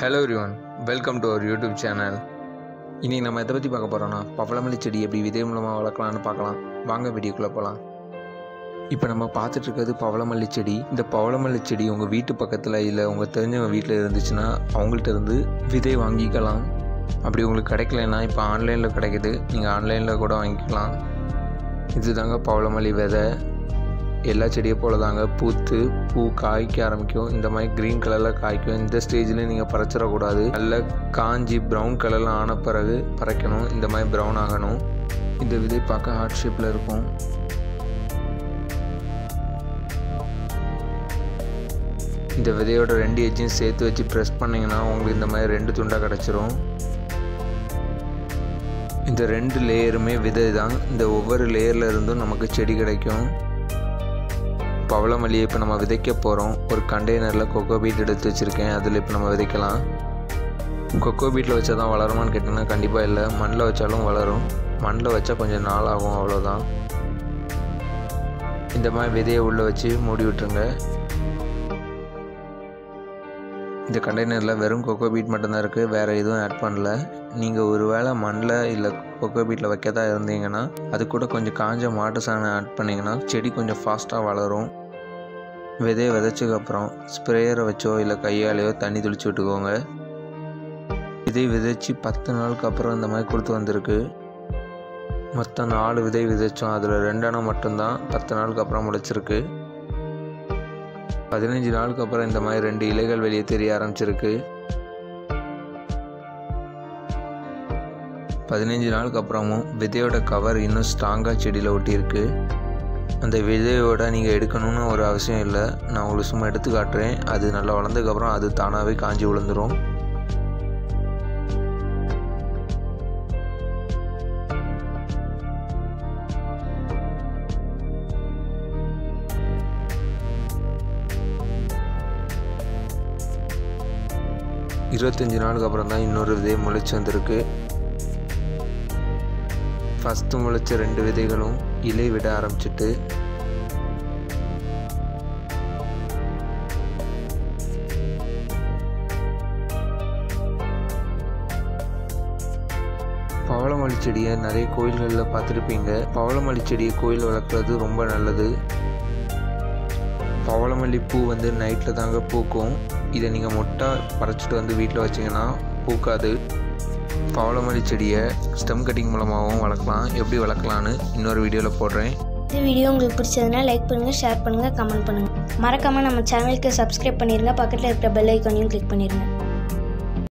hello everyone welcome to our YouTube channel இனி நம்ம எதை பற்றி பார்க்க போகிறோம்னா பவளமல்லி செடி எப்படி விதை மூலமாக வளர்க்கலாம்னு பார்க்கலாம் வாங்க வீடியோக்குள்ளே போகலாம் இப்போ நம்ம பார்த்துட்டு இருக்கிறது பவளமல்லி செடி இந்த பவளமல்லி செடி உங்கள் வீட்டு பக்கத்தில் இல்லை உங்கள் தெரிஞ்சவங்க வீட்டில் இருந்துச்சுன்னா அவங்கள்ட்ட இருந்து விதை வாங்கிக்கலாம் அப்படி உங்களுக்கு கிடைக்கலன்னா இப்போ ஆன்லைனில் கிடைக்குது நீங்கள் ஆன்லைனில் கூட வாங்கிக்கலாம் இதுதாங்க பவளமல்லி விதை எல்லா செடியை போல தாங்க பூத்து பூ காய்க்க ஆரம்பிக்கும் இந்த மாதிரி க்ரீன் கலரில் காய்க்கும் இந்த ஸ்டேஜில் நீங்கள் பறிச்சிடக்கூடாது நல்ல காஞ்சி ப்ரௌன் கலரில் ஆன பிறகு பறைக்கணும் இந்த மாதிரி ப்ரௌன் ஆகணும் இந்த விதை பார்க்க ஹார்ட் ஷேப்பில் இருக்கும் இந்த விதையோட ரெண்டு எஜ்ஜையும் சேர்த்து வச்சு ப்ரெஸ் பண்ணிங்கன்னா உங்களுக்கு இந்த மாதிரி ரெண்டு துண்டாக கிடச்சிரும் இந்த ரெண்டு லேயருமே விதை தான் இந்த ஒவ்வொரு லேயரில் இருந்தும் நமக்கு செடி கிடைக்கும் பவளமல்லியை இப்போ நம்ம விதைக்க போகிறோம் ஒரு கண்டெய்னரில் கொக்கோ பீட் எடுத்து வச்சுருக்கேன் அதில் இப்போ நம்ம விதைக்கலாம் கொக்கோ பீட்டில் வச்சா தான் வளருமான்னு கேட்டிங்கன்னா கண்டிப்பாக இல்லை மண்ணில் வச்சாலும் வளரும் மண்ணில் வச்சா கொஞ்சம் நாள் ஆகும் அவ்வளோதான் இந்த மாதிரி விதையை உள்ளே வச்சு மூடி விட்டுருங்க இந்த கண்டெய்னரில் வெறும் கொக்கோ பீட் மட்டும்தான் இருக்குது வேறு எதுவும் ஆட் பண்ணல நீங்கள் ஒரு வேளை மண்ணில் இல்லை கொக்கோ பீட்டில் வைக்கதா இருந்தீங்கன்னா அது கூட கொஞ்சம் காஞ்ச மாட்டு சாணம் ஆட் பண்ணிங்கன்னா செடி கொஞ்சம் ஃபாஸ்ட்டாக வளரும் விதையை விதைச்சதுக்கப்புறம் ஸ்ப்ரேயரை வச்சோ இல்லை கையாலேயோ தண்ணி தெளிச்சு விட்டுக்கோங்க விதை விதைச்சி பத்து நாளுக்கு அப்புறம் இந்த மாதிரி கொடுத்து வந்திருக்கு மொத்தம் நாலு விதை விதைச்சோம் அதில் ரெண்டெண்ணம் மட்டும்தான் பத்து நாளுக்கு அப்புறம் முளைச்சிருக்கு பதினஞ்சு நாளுக்கு அப்புறம் இந்த மாதிரி ரெண்டு இலைகள் வெளியே தெரிய ஆரம்பிச்சிருக்கு பதினஞ்சு நாளுக்கு அப்புறமும் விதையோட கவர் இன்னும் ஸ்ட்ராங்காக செடியில் ஒட்டியிருக்கு அந்த விதையோட நீங்கள் எடுக்கணும்னு ஒரு அவசியம் இல்லை நான் உங்களுக்கு சும்மா எடுத்து காட்டுறேன் அது நல்லா வளர்ந்ததுக்கப்புறம் அது தானாகவே காஞ்சி விழுந்துடும் இருபத்தஞ்சி நாளுக்கு அப்புறம் தான் இன்னொரு விதை முளைச்சி வந்திருக்கு ஃபஸ்ட்டு முளைச்ச ரெண்டு விதைகளும் இலை விட ஆரம்பிச்சிட்டு பவளமல்லி செடியை நிறைய கோயில்களில் பார்த்துருப்பீங்க பவளமல்லி செடியை கோயில் வளர்க்குறது ரொம்ப நல்லது பவளமல்லி பூ வந்து நைட்டில் தாங்க பூக்கும் இதை நீங்கள் மொட்டை பறிச்சிட்டு வந்து வீட்டில் வச்சிங்கன்னா பூக்காது பவளமல்லி செடியை ஸ்டெம் கட்டிங் மூலமாகவும் வளர்க்கலாம் எப்படி வளர்க்கலான்னு இன்னொரு வீடியோவில் போடுறேன் இந்த வீடியோ உங்களுக்கு பிடிச்சதுன்னா லைக் பண்ணுங்கள் ஷேர் பண்ணுங்கள் கமெண்ட் பண்ணுங்கள் மறக்காமல் நம்ம சேனலுக்கு சப்ஸ்கிரைப் பண்ணிடுங்க பக்கத்தில் இருக்கிற பெல் ஐக்கானையும் கிளிக் பண்ணிடுங்க